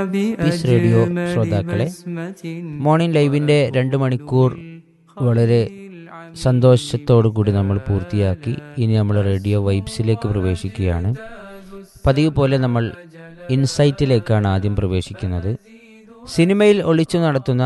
piece radio ശ്രോതാക്കളെ morning ലൈവിൻ്റെ രണ്ട് മണിക്കൂർ വളരെ സന്തോഷത്തോടു കൂടി നമ്മൾ പൂർത്തിയാക്കി ഇനി നമ്മൾ റേഡിയോ വൈബ്സിലേക്ക് പ്രവേശിക്കുകയാണ് പതിവ് പോലെ നമ്മൾ ഇൻസൈറ്റിലേക്കാണ് ആദ്യം പ്രവേശിക്കുന്നത് സിനിമയിൽ ഒളിച്ചു നടത്തുന്ന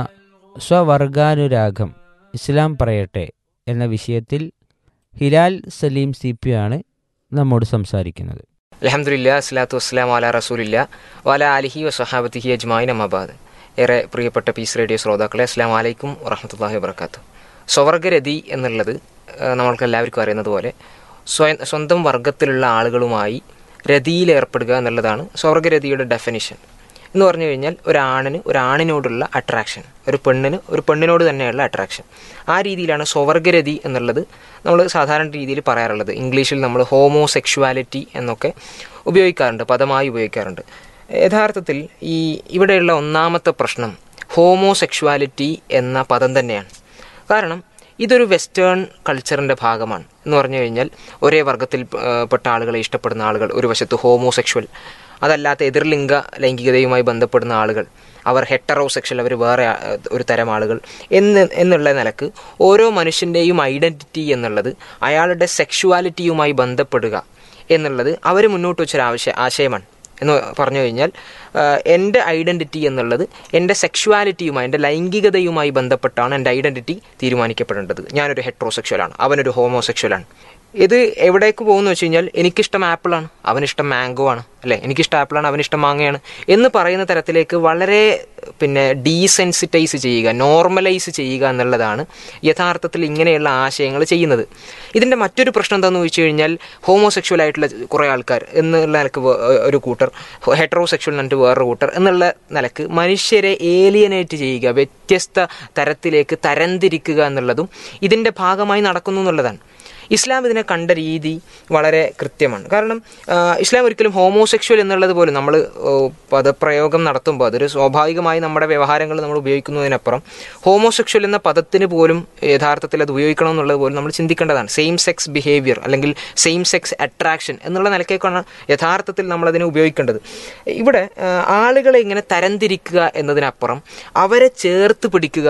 സ്വവർഗാനുരാഗം ഇസ്ലാം പറയട്ടെ എന്ന വിഷയത്തിൽ ഹിലാൽ സലീം സി പി ആണ് നമ്മോട് സംസാരിക്കുന്നത് അലഹമുല്ല അസ്ലാത്തു വസ്സലാം വാല റസൂലില്ല വാല അലിഹി വസഹാബത്തിഹി അജ്മായിൻ അമ്മാബാദ് ഏറെ പ്രിയപ്പെട്ട പീസ് റേഡിയോ ശ്രോതാക്കളെ അസ്ലാം വലൈക്കും വറഹമത്തല്ലാഹി വബർക്കാത്തു സ്വവർഗരതി എന്നുള്ളത് ആ, നമ്മൾക്ക് എല്ലാവർക്കും അറിയുന്നത് പോലെ സ്വയം സ്വന്തം വർഗത്തിലുള്ള ആളുകളുമായി രതിയിൽ ഏർപ്പെടുക എന്നുള്ളതാണ് സ്വർഗരതിയുടെ ഡെഫിനിഷൻ എന്ന് പറഞ്ഞു കഴിഞ്ഞാൽ ഒരാണിന് ഒരാണിനോടുള്ള അട്രാക്ഷൻ ഒരു പെണ്ണിന് ഒരു പെണ്ണിനോട് തന്നെയുള്ള അട്രാക്ഷൻ ആ രീതിയിലാണ് സ്വവർഗരതി എന്നുള്ളത് നമ്മൾ സാധാരണ രീതിയിൽ പറയാറുള്ളത് ഇംഗ്ലീഷിൽ നമ്മൾ ഹോമോസെക്ഷുവാലിറ്റി എന്നൊക്കെ ഉപയോഗിക്കാറുണ്ട് പദമായി ഉപയോഗിക്കാറുണ്ട് യഥാർത്ഥത്തിൽ ഈ ഇവിടെയുള്ള ഒന്നാമത്തെ പ്രശ്നം ഹോമോസെക്ഷുവാലിറ്റി എന്ന പദം തന്നെയാണ് കാരണം ഇതൊരു വെസ്റ്റേൺ കൾച്ചറിൻ്റെ ഭാഗമാണ് എന്ന് പറഞ്ഞു കഴിഞ്ഞാൽ ഒരേ വർഗത്തിൽ ആ, പെട്ട ആളുകളെ ഇഷ്ടപ്പെടുന്ന ആളുകൾ ഒരു വശത്ത് ഹോമോസെക്ഷുവൽ അതല്ലാത്ത എതിർലിംഗ ലൈംഗികതയുമായി ബന്ധപ്പെടുന്ന ആളുകൾ അവർ ഹെറ്ററോസെക്ഷൽ അവർ വേറെ ആ, ഒരു തരം ആളുകൾ എന്ന് എന്നുള്ള നിലക്ക് ഓരോ മനുഷ്യൻ്റെയും ഐഡൻറ്റിറ്റി എന്നുള്ളത് അയാളുടെ സെക്ഷുവാലിറ്റിയുമായി ബന്ധപ്പെടുക എന്നുള്ളത് അവർ മുന്നോട്ട് വെച്ചൊരു ആവശ്യ ആശയമാണ് എന്ന് പറഞ്ഞു കഴിഞ്ഞാൽ ആ, എൻ്റെ ഐഡൻറ്റിറ്റി എന്നുള്ളത് എൻ്റെ സെക്ഷുവാലിറ്റിയുമായി എൻ്റെ ലൈംഗികതയുമായി ബന്ധപ്പെട്ടാണ് എൻ്റെ ഐഡൻറ്റിറ്റി തീരുമാനിക്കപ്പെടേണ്ടത് ഞാനൊരു ഹെട്രോസെക്ഷലാണ് അവനൊരു ഹോമോസെക്ഷലാണ് ഇത് എവിടേക്ക് പോകുന്നു വെച്ച് കഴിഞ്ഞാൽ എനിക്കിഷ്ടം ആപ്പിളാണ് അവനിഷ്ടം മാംഗോ ആണ് അല്ലേ എനിക്കിഷ്ടം ആപ്പിളാണ് അവനിഷ്ടം മാങ്ങയാണ് എന്ന് പറയുന്ന തരത്തിലേക്ക് വളരെ പിന്നെ ഡീസെൻസിറ്റൈസ് ചെയ്യുക നോർമലൈസ് ചെയ്യുക എന്നുള്ളതാണ് യഥാർത്ഥത്തിൽ ഇങ്ങനെയുള്ള ആശയങ്ങൾ ചെയ്യുന്നത് ഇതിൻ്റെ മറ്റൊരു പ്രശ്നം എന്താണെന്ന് ചോദിച്ചു കഴിഞ്ഞാൽ ഹോമോസെക്ഷൽ ആയിട്ടുള്ള കുറേ ആൾക്കാർ എന്നുള്ള നിലക്ക് വേ- ഒരു കൂട്ടർ ഹെട്രോസെക്ഷൽ എന്നിട്ട് വേറൊരു കൂട്ടർ എന്നുള്ള നിലക്ക് മനുഷ്യരെ ഏലിയനേറ്റ് ചെയ്യുക വ്യത്യസ്ത തരത്തിലേക്ക് തരംതിരിക്കുക എന്നുള്ളതും ഇതിൻ്റെ ഭാഗമായി നടക്കുന്നു എന്നുള്ളതാണ് ഇസ്ലാം ഇതിനെ കണ്ട രീതി വളരെ കൃത്യമാണ് കാരണം ആ, ഇസ്ലാം ഒരിക്കലും ഹോമോസെക്ഷൽ എന്നുള്ളത് പോലും നമ്മൾ പദപ്രയോഗം നടത്തുമ്പോൾ അതൊരു സ്വാഭാവികമായി നമ്മുടെ വ്യവഹാരങ്ങൾ നമ്മൾ ഉപയോഗിക്കുന്നതിനപ്പുറം ഹോമോസെക്ഷൽ എന്ന പദത്തിന് പോലും യഥാർത്ഥത്തിൽ അത് ഉപയോഗിക്കണം എന്നുള്ളത് പോലും നമ്മൾ ചിന്തിക്കേണ്ടതാണ് സെയിം സെക്സ് ബിഹേവിയർ അല്ലെങ്കിൽ സെയിം സെക്സ് അട്രാക്ഷൻ എന്നുള്ള നിലക്കേക്കാണ് യഥാർത്ഥത്തിൽ നമ്മളതിനെ ഉപയോഗിക്കേണ്ടത് ഇവിടെ ആ, ആളുകളെ ഇങ്ങനെ തരംതിരിക്കുക എന്നതിനപ്പുറം അവരെ ചേർത്ത് പിടിക്കുക